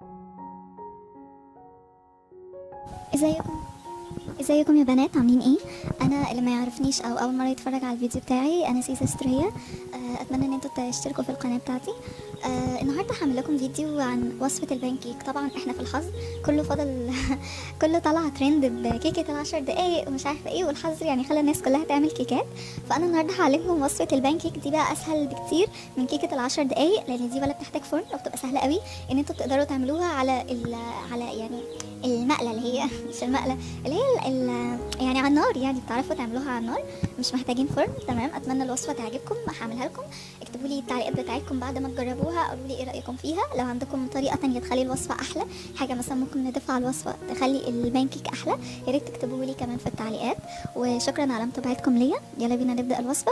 ازيكم ازيكم يا بنات عاملين ايه انا اللي ما يعرفنيش او اول مره يتفرج على الفيديو بتاعي انا سيسا ستريا آه، اتمنى ان انتوا تشتركوا في القناه بتاعتي آه، النهارده هعمل لكم فيديو عن وصفه البانكيك طبعا احنا في الحظ كله فضل كله طلع ترند بكيكه العشر دقايق ومش عارفه ايه والحظ يعني خلى الناس كلها تعمل كيكات فانا النهارده هعلمكم وصفه البانكيك دي بقى اسهل بكتير من كيكه العشر دقايق لان دي ولا بتحتاج فرن وبتبقى سهله قوي ان انتوا تقدروا تعملوها على ال على يعني المقله اللي هي مش المقله اللي هي ال ال يعني على النار يعني بتعرفوا تعملوها على النار مش محتاجين فرن تمام اتمنى الوصفه تعجبكم هعملها لكم اكتبوا لي التعليقات بتاعتكم بعد ما تجربوها قولوا لي ايه رايكم فيها لو عندكم طريقه تانية تخلي الوصفه احلى حاجه مثلا ممكن نضيفها على الوصفه تخلي البانكيك احلى يا ريت تكتبوا لي كمان في التعليقات وشكرا على متابعتكم ليا يلا بينا نبدا الوصفه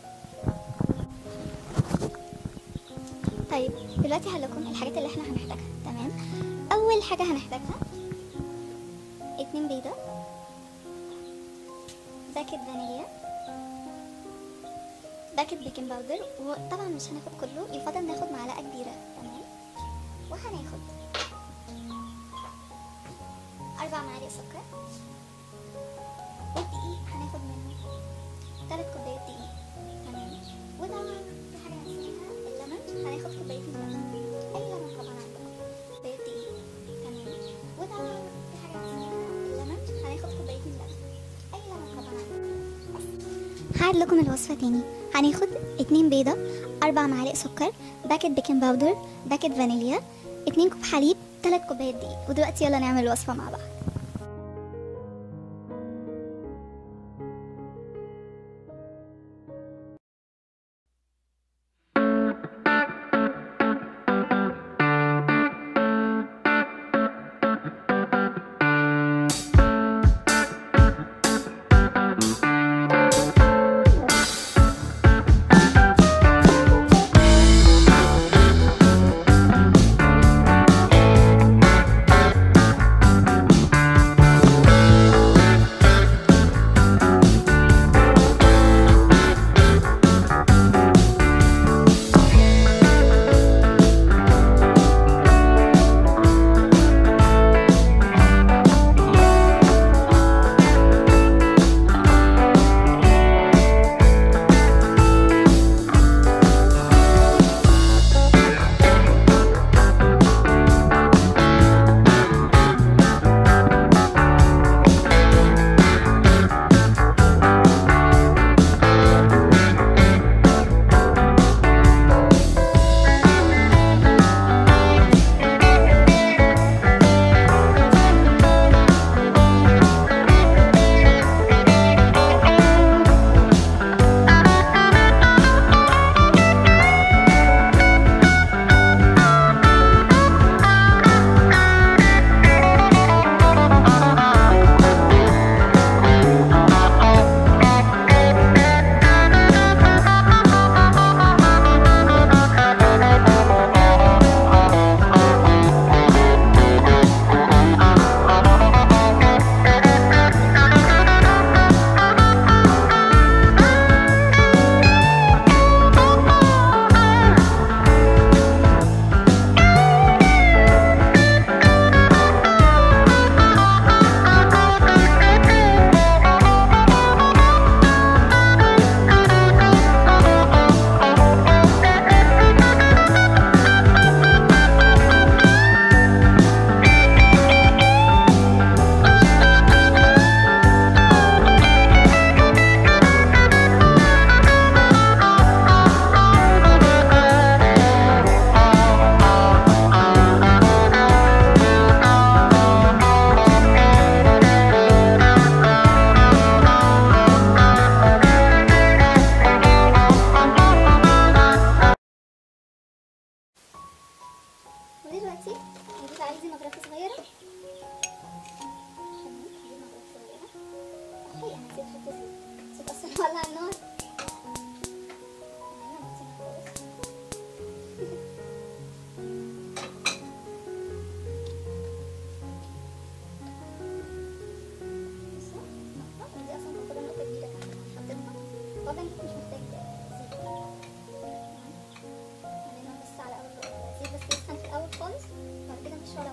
طيب دلوقتي هقول لكم الحاجات اللي احنا هنحتاجها تمام اول حاجه هنحتاجها اتنين بيضة باكت فانيليا باكت بيكنج باودر وطبعا مش هناخد كله يفضل ناخد معلقة كبيرة تمام وهناخد أربع معالق سكر والدقيق هناخد منه تلات كوبايات دقيق تمام وطبعا في حاجة نسيتها الليمون هناخد كوبايتين ليمون أي ليمون طبعا عندكم كوباية دقيق تمام وطبعا في حاجة نسيتها الليمون هناخد كوبايتين ليمون أي ليمون طبعا عندكم هعيد لكم الوصفة تاني هناخد اتنين بيضة أربع معالق سكر باكت بيكنج باودر باكت فانيليا اتنين كوب حليب تلات كوبايات دقيق ودلوقتي يلا نعمل الوصفة مع بعض ودلوقتي نجيب عايزين مغرفة صغيرة تمام، نجيب مغرفة صغيرة. أخي أنا نسيت أحط زيت نسيت أصلا أولع النار تمام، أنا نسيت خالص. بصوا، نقطة. دي أصلا تعتبر نقطة كبيرة كمان حطيتها هو بنكيك مش محتاج زيت تمام. خلينا بس على اول زيت بس يسخن في الاول خالص بعد كده مش ولا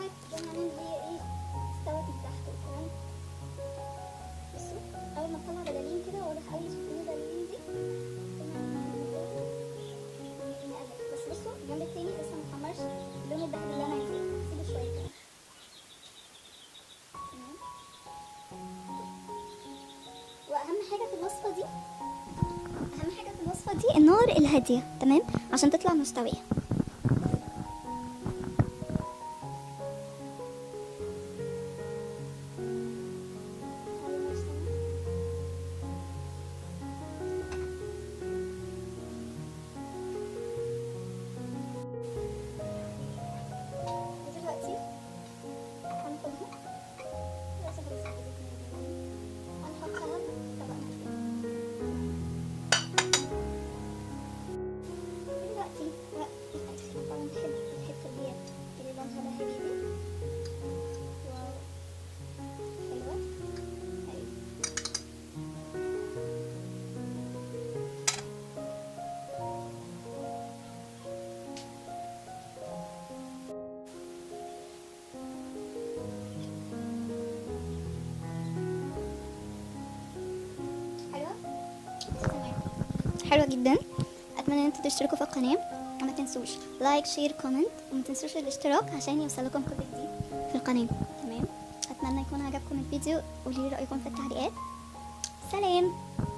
كده زي ما عامل هي ايه استوت من تحت تمام بصوا اول ما تطلع بلالين كده واضح قوي شايفين البلالين دي نقلب بس بصوا الجنب التاني لسه متحمرش اللون الذهبي اللي انا عايزاه سيبه شويه كده تمام واهم حاجه في الوصفه دي اهم حاجه في الوصفه دي النار الهاديه تمام عشان تطلع مستويه دلوقتي هناخدها دلوقتي خلاص هنحطها في طبقنا دلوقتي طبعا بحب الحتة دي اللي لونها ذهبي دي واو حلوة أيوة حلوة تمام حلوة جدا اتمنى ان انتوا تشتركوا في القناة وما تنسوش لايك شير كومنت وما تنسوش الاشتراك عشان يوصلكم كل جديد في القناة تمام اتمنى يكون عجبكم الفيديو قولي لي رأيكم في التعليقات سلام